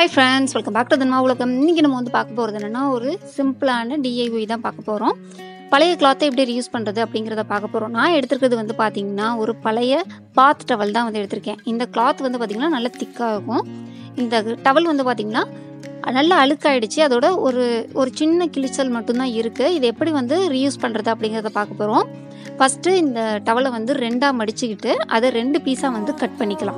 Hi friends welcome back to தன்மா உலகம் இன்றைக்கி நம்ம வந்து பார்க்க போகிறது என்னென்னா ஒரு சிம்பிளான டிஐஒய் தான் பார்க்க போகிறோம் பழைய கிளாத்தை எப்படி ரீயூஸ் பண்ணுறது அப்படிங்கிறத பார்க்க போகிறோம் நான் எடுத்துருக்கிறது வந்து பார்த்திங்கன்னா ஒரு பழைய பாத் டவல் தான் வந்து எடுத்திருக்கேன் இந்த கிளாத் வந்து பார்த்திங்கன்னா நல்ல திக்காக இருக்கும் இந்த டவல் வந்து பார்த்திங்கன்னா நல்லா அழுக்காயிடுச்சு அதோட ஒரு ஒரு சின்ன கிழிச்சல் மட்டும்தான் இருக்குது இது எப்படி வந்து ரீயூஸ் பண்ணுறது அப்படிங்கிறத பார்க்க போகிறோம் ஃபஸ்ட்டு இந்த டவலை வந்து ரெண்டாக மடிச்சுக்கிட்டு அதை ரெண்டு பீஸாக வந்து கட் பண்ணிக்கலாம்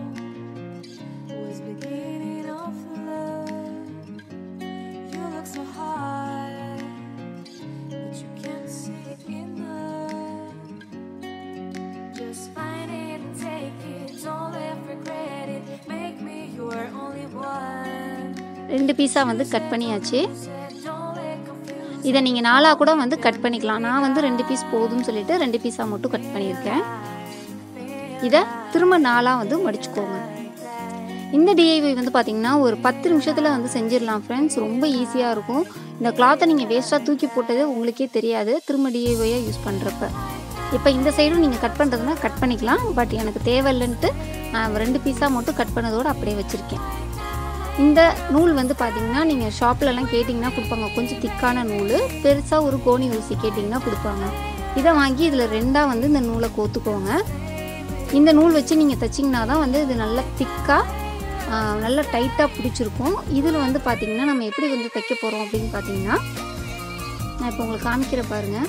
was beginning of love. You look so hard, but you can't see it enough. Just find it and take it, don't let regret it. Make me your only one. ரெண்டு பீஸாக வந்து கட் பண்ணியாச்சு Said don't let confusion. இதை நீங்கள் நாலாக கூட வந்து cut பண்ணிக்கலாம் நான் வந்து ரெண்டு பீஸ் போதும்னு சொல்லிட்டு ரெண்டு பீஸாக மட்டும் கட் பண்ணியிருக்கேன் இதை திரும்ப நாலாக வந்து மடிச்சுக்கோங்க இந்த டிஐவை வந்து பார்த்தீங்கன்னா ஒரு பத்து நிமிஷத்தில் வந்து செஞ்சிடலாம் ஃப்ரெண்ட்ஸ் ரொம்ப ஈஸியாக இருக்கும் இந்த கிளாத்தை நீங்கள் வேஸ்ட்டாக தூக்கி போட்டது உங்களுக்கே தெரியாது திரும்ப டிஐவையாக யூஸ் பண்ணுறப்ப இப்போ இந்த சைடும் நீங்கள் கட் பண்ணுறதுனா கட் பண்ணிக்கலாம் பட் எனக்கு தேவையில்லைன்ட்டு நான் ரெண்டு பீஸாக மட்டும் கட் பண்ணதோடு அப்படியே வச்சுருக்கேன் இந்த நூல் வந்து பார்த்தீங்கன்னா நீங்கள் ஷாப்லலாம் கேட்டிங்கன்னா கொடுப்பாங்க கொஞ்சம் திக்கான நூல் பெருசாக ஒரு கோணி ஊசி கேட்டிங்கன்னா கொடுப்பாங்க இதை வாங்கி இதில் ரெண்டாக வந்து இந்த நூலை கோத்துக்கோங்க இந்த நூல் வச்சு நீங்கள் தைச்சிங்கன்னா தான் வந்து இது நல்லா திக்காக நல்லா டைட்டாக பிடிச்சிருக்கும் இதில் வந்து பார்த்தீங்கன்னா நம்ம எப்படி வந்து தைக்க போகிறோம் அப்படின்னு பார்த்தீங்கன்னா நான் இப்போ உங்களுக்கு காமிக்கிற பாருங்க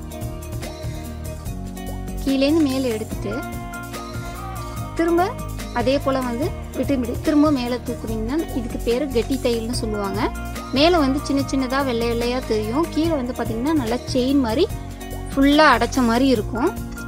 கீழேருந்து மேலே எடுத்துட்டு திரும்ப அதே போல் வந்து விட்டு விட்டு திரும்ப மேலே தூக்குனீங்கன்னா இதுக்கு பேர் கெட்டி தையல்னு சொல்லுவாங்க மேலே வந்து சின்ன சின்னதாக வெள்ளை வெள்ளையாக தெரியும் கீழே வந்து பார்த்திங்கன்னா நல்லா செயின் மாதிரி ஃபுல்லாக அடைச்ச மாதிரி இருக்கும்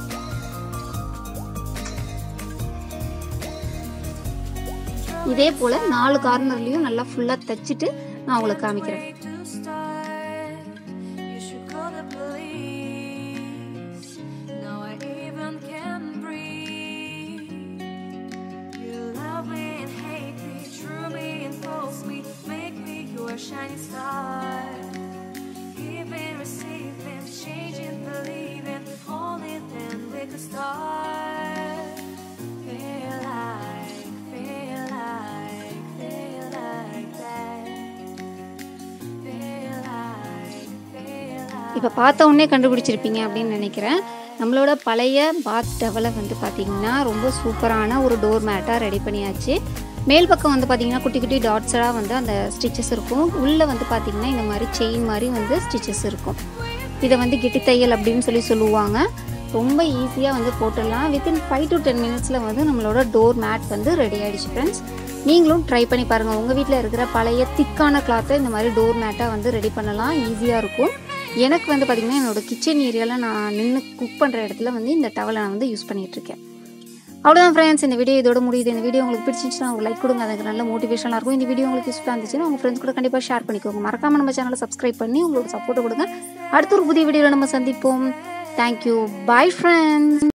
இதே போல் நாலு கார்னர்லேயும் நல்லா ஃபுல்லாக தைச்சிட்டு நான் உங்களுக்கு காமிக்கிறேன் to start. You should call the police. Now I even can breathe. You love me and hate me, true me and false me, make me your shining star. Giving, receiving, changing, believing, only then we could start. Feel like, feel like, feel like that. Feel like, feel like. இப்போ பார்த்த உடனே கண்டுபிடிச்சிருப்பீங்க அப்படின்னு நினைக்கிறேன் நம்மளோட பழைய பாத் டவலை வந்து பார்த்திங்கன்னா ரொம்ப சூப்பரான ஒரு டோர் மேட்டாக ரெடி பண்ணியாச்சு மேல் பக்கம் வந்து பார்த்திங்கன்னா குட்டி குட்டி டாட்ஸாக வந்து அந்த ஸ்டிச்சஸ் இருக்கும் உள்ளே வந்து பார்த்திங்கன்னா இந்த மாதிரி செயின் மாதிரி வந்து ஸ்டிச்சஸ் இருக்கும் இதை வந்து கிட்டி தையல் அப்படின்னு சொல்லி சொல்லுவாங்க ரொம்ப ஈஸியாக வந்து போட்டுடலாம் வித்தின் ஃபைவ் டு டென் மினிட்ஸில் வந்து நம்மளோட டோர் மேட் வந்து ரெடி ஆகிடுச்சு ஃப்ரெண்ட்ஸ் நீங்களும் ட்ரை பண்ணி பாருங்கள் உங்கள் வீட்டில் இருக்கிற பழைய திக்கான கிளாத்தை இந்த மாதிரி டோர் மேட்டாக வந்து ரெடி பண்ணலாம் ஈஸியாக இருக்கும் எனக்கு வந்து பார்த்திங்கன்னா என்னோட கிச்சன் ஏரியாவில் நான் நின்று குக் பண்ணுற இடத்துல வந்து இந்த டவலை நான் வந்து யூஸ் பண்ணிகிட்ருக்கேன் அவ்வளோதான் ஃப்ரெண்ட்ஸ் இந்த வீடியோ இதோட முடியுது இந்த வீடியோ உங்களுக்கு பிடிச்சிருந்துச்சுன்னா ஒரு லைக் கொடுங்க அதுக்கு நல்ல மோட்டிவேஷனாக இருக்கும் இந்த வீடியோ உங்களுக்கு யூஸ்ஃபுல்லாக இருந்துச்சுன்னா உங்கள் ஃப்ரெண்ட்ஸ் கூட கண்டிப்பாக ஷேர் பண்ணிக்கோங்க மறக்காமல் நம்ம சேனலை சப்ஸ்கிரைப் பண்ணி உங்களுக்கு சப்போர்ட் கொடுங்க அடுத்த ஒரு புதிய வீடியோவில் நம்ம சந்திப்போம் தேங்க்யூ பாய் ஃப்ரெண்ட்ஸ்